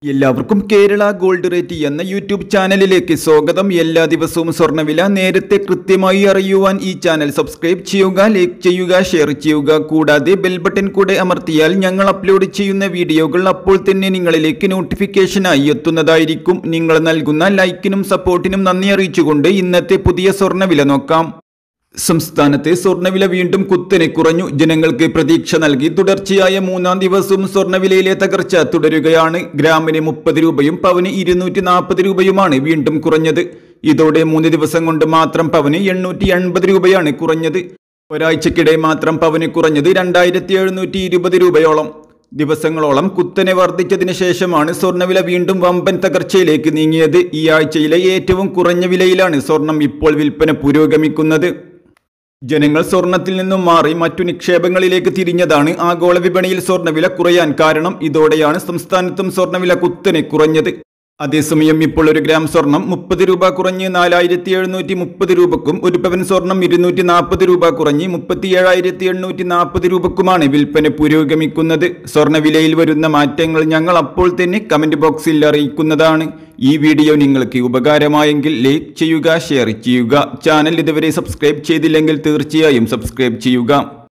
എല്ലാവർക്കും Kerala gold rate എന്ന YouTube ചാനലിലേക്ക് സ്വാഗതം എല്ലാ ദിവസവും സ്വർണ്ണവില നേരത്തെ കൃത്യമായി അറിയുവാൻ ഈ ചാനൽ സബ്സ്ക്രൈബ് ചെയ്യുക ലൈക്ക് ചെയ്യുക ഷെയർ ചെയ്യുക കൂടാതെ ബെൽ ബട്ടൺ കൂടെ അമർത്തിയാൽ ഞങ്ങൾ അപ്ലോഡ് ചെയ്യുന്ന വീഡിയോകൾ അപ്പോൾ തന്നെ നിങ്ങളിലേക്ക് നോട്ടിഫിക്കേഷനായി എത്തുന്നതായിരിക്കും നിങ്ങൾ നൽകുന്ന ലൈക്കിനും സപ്പോർട്ടിനും നന്ദി അറിയിച്ചുകൊണ്ട് ഇന്നത്തെ പുതിയ സ്വർണ്ണവില നോക്കാം സംസ്ഥാനത്തെ സ്വർണ്ണവില വീണ്ടും കുത്തനെ കുറഞ്ഞു ജനങ്ങൾക്ക് പ്രതീക്ഷ നൽകി തുടർച്ചയായ മൂന്നാം ദിവസവും സ്വർണ്ണവിലയിലെ തകർച്ച തുടരുകയാണ് ഗ്രാമിന് മുപ്പത് രൂപയും പവന് ഇരുന്നൂറ്റി നാൽപ്പത് രൂപയുമാണ് വീണ്ടും കുറഞ്ഞത് ഇതോടെ മൂന്ന് ദിവസം കൊണ്ട് മാത്രം പവന് എണ്ണൂറ്റി എൺപത് രൂപയാണ് കുറഞ്ഞത് ഒരാഴ്ചക്കിടെ മാത്രം പവന് കുറഞ്ഞത് രണ്ടായിരത്തി എഴുന്നൂറ്റി ഇരുപത് രൂപയോളം ദിവസങ്ങളോളം കുത്തനെ വർദ്ധിച്ചതിന് ശേഷമാണ് സ്വർണ്ണവില വീണ്ടും വമ്പൻ തകർച്ചയിലേക്ക് നീങ്ങിയത് ഈ ആഴ്ചയിലെ ഏറ്റവും കുറഞ്ഞ വിലയിലാണ് സ്വർണം ഇപ്പോൾ വിൽപ്പന പുരോഗമിക്കുന്നത് ജനങ്ങൾ സ്വർണത്തിൽ നിന്നും മാറി മറ്റു നിക്ഷേപങ്ങളിലേക്ക് തിരിഞ്ഞതാണ് ആഗോള വിപണിയിൽ സ്വർണ്ണവില കുറയാൻ കാരണം ഇതോടെയാണ് സംസ്ഥാനത്തും സ്വർണ്ണവില കുത്തനെ കുറഞ്ഞത് അതേസമയം ഇപ്പോൾ ഒരു ഗ്രാം സ്വർണം മുപ്പത് രൂപ കുറഞ്ഞ് നാലായിരത്തി എഴുന്നൂറ്റി മുപ്പത് രൂപക്കും ഒരു പവൻ സ്വർണം ഇരുന്നൂറ്റി നാൽപ്പത് രൂപ കുറഞ്ഞ് മുപ്പത്തി ഏഴായിരത്തി എണ്ണൂറ്റി നാൽപ്പത് രൂപക്കുമാണ് വിൽപ്പന പുരോഗമിക്കുന്നത് സ്വർണ്ണവിലയിൽ വരുന്ന മാറ്റങ്ങൾ ഞങ്ങൾ അപ്പോൾ തന്നെ കമന്റ് ബോക്സിൽ അറിയിക്കുന്നതാണ് ഈ വീഡിയോ നിങ്ങൾക്ക് ഉപകാരമായെങ്കിൽ ലൈക്ക് ചെയ്യുക ഷെയർ ചെയ്യുക ചാനൽ ഇതുവരെ സബ്സ്ക്രൈബ് ചെയ്തില്ലെങ്കിൽ തീർച്ചയായും സബ്സ്ക്രൈബ് ചെയ്യുക